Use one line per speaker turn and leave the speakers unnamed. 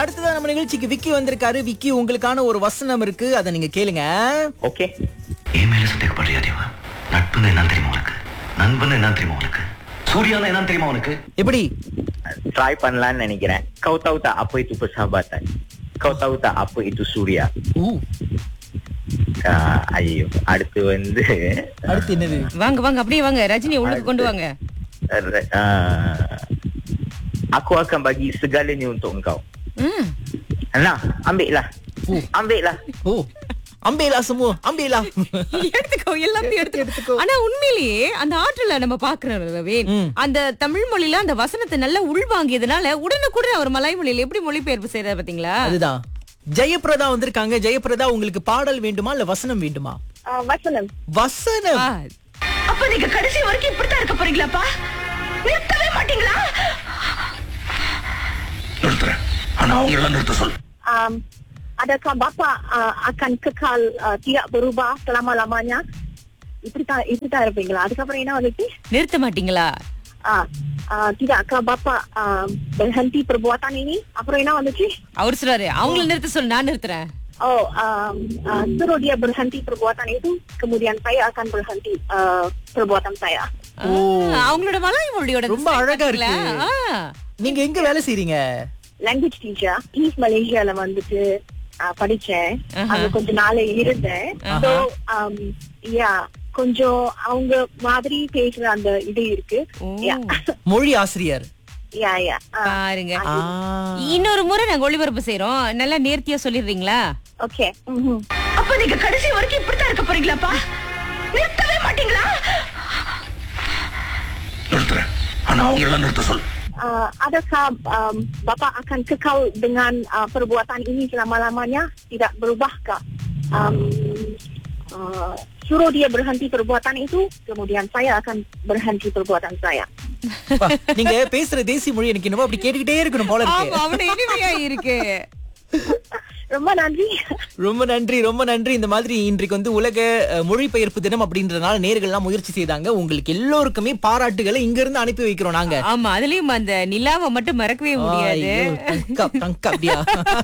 அடுத்ததான் நம்ம நிகழ்ச்சிக்கு விக்கி வந்திருக்காரு விக்கி உங்களுக்கான ஒரு வசனம் இருக்கு அதை நீங்க கேளுங்க
ஓகே
என் மேல சந்தேகப்படுறியா தேவா நட்புன்னு என்ன தெரியுமா உனக்கு நண்பன் என்ன தெரியுமா உனக்கு சூர்யான்னு என்ன தெரியுமா உனக்கு
எப்படி
ட்ரை பண்ணலாம்னு நினைக்கிறேன் kau tahu tak apa itu persahabatan kau tahu tak apa itu surya
ஊ,
Ah, ஐயோ அடுத்து வந்து
அடுத்து என்னது
வாங்க வாங்க அப்படியே வாங்க ரஜினி உள்ளுக்கு கொண்டு வாங்க
ah, aku akan bagi segalanya untuk engkau
ம்.
Nah, ambil lah.
Oh.
Ambil lah.
ஓ அம்பேலா சுமு அம்பேலா
எடுத்துக்கோ எல்லாத்தையும் எடுத்துக்கோ
எடுத்துக்கோ.
ஆனா உண்மையிலேயே அந்த ஆற்றல நம்ம பாக்குறோம்
ம்.
அந்த தமிழ் மொழியில அந்த வசனத்தை நல்லா உள்வாங்கியதுனால உடனுக்குடன் அவர் மலை மொழியில எப்படி மொழிபெயர்ப்பு செய்யறாரு பாத்தீங்களா
அதுதான் ஜெயபிரதா வந்திருக்காங்க ஜெயபிரதா உங்களுக்கு பாடல் வேண்டுமா இல்ல வசனம் வேண்டுமா
வசனம்
வசனம்
ஆ,
அப்ப நீங்க கடைசி வரைக்கும் இப்படித்தான் இருக்க போறீங்களாப்பா நிறுத்தவே மாட்டீங்களா
நிறுத்துறேன் ஆனா அவங்க எல்லாம் நிறுத்த சொல்
um, adakah bapa uh, akan kekal uh, tidak berubah selama-lamanya இப்படித்தான் இப்படித்தான் இருப்பீங்களா அதுக்கப்புறம் என்ன வந்துச்சு
நிறுத்த மாட்டீங்களா
uh, uh, tidakkah bapa uh, berhenti perbuatan ini அப்புறம் என்ன வந்துச்சு
அவர் சொல்றாரு அவங்கள நிறுத்த சொல்லு நான் நிறுத்துறேன்
oh um, uh, suruh dia berhenti perbuatan itu kemudian saya akan berhenti uh, perbuatan saya
ஆ, அவங்களோட மலாய் மொழியோட
ரொம்ப அழகா இருக்கு.
ஆ.
நீங்க எங்க வேலை செய்றீங்க
language teacher ஈஸ்ட் மலேசியால வந்துட்டு uh, படிச்சேன்
ஆஹா.
அங்க கொஞ்ச நாள் இருந்தேன் so um, yeah கொஞ்சம் அவங்க மாதிரி பேசுற அந்த இது இருக்கு
ஓ.
Yeah.
மொழி ஆசிரியர்
yeah, yeah. Uh,
பாருங்க
ஆ.
இன்னொரு முறை நாங்க ஒளிபரப்பு செய்யறோம் நல்லா நேர்த்தியா சொல்லிடுறீங்களா
okay. Mhm.
அப்ப நீங்க கடைசி வரைக்கும் இப்படித்தான் இருக்க போறீங்களாப்பா நிறுத்தவே மாட்டீங்களா
நிறுத்துறேன் ஆனா அவங்க எல்லாம் நிறுத்த சொல்
Uh, adakah um, bapa akan kekal dengan uh, perbuatan ini selama-lamanya tidak berubahkah um, uh, suruh dia berhenti perbuatan itu kemudian saya akan berhenti perbuatan saya
அப்பா, நீங்க பேசுற தேசிய மொழி எனக்கு என்னமோ அப்படி கேட்டுக்கிட்டே இருக்கணும் போல
ஆமா
இருக்கு
அவன இனிமையா இருக்கு
ரொம்ப நன்றி
ரொம்ப நன்றி ரொம்ப நன்றி இந்த மாதிரி இன்றைக்கு வந்து உலக அஹ், மொழிபெயர்ப்பு தினம் அப்படின்றதுனால நேர்கள்லாம் முயற்சி செய்தாங்க உங்களுக்கு எல்லோருக்குமே பாராட்டுகளை இங்க இருந்து அனுப்பி வைக்கிறோம் நாங்க
ஆமா அதுலயும் அந்த நிலாவை மட்டும் மறக்கவே முடியாது
ஐயோ, தங்கா, தங்கா, அப்படியா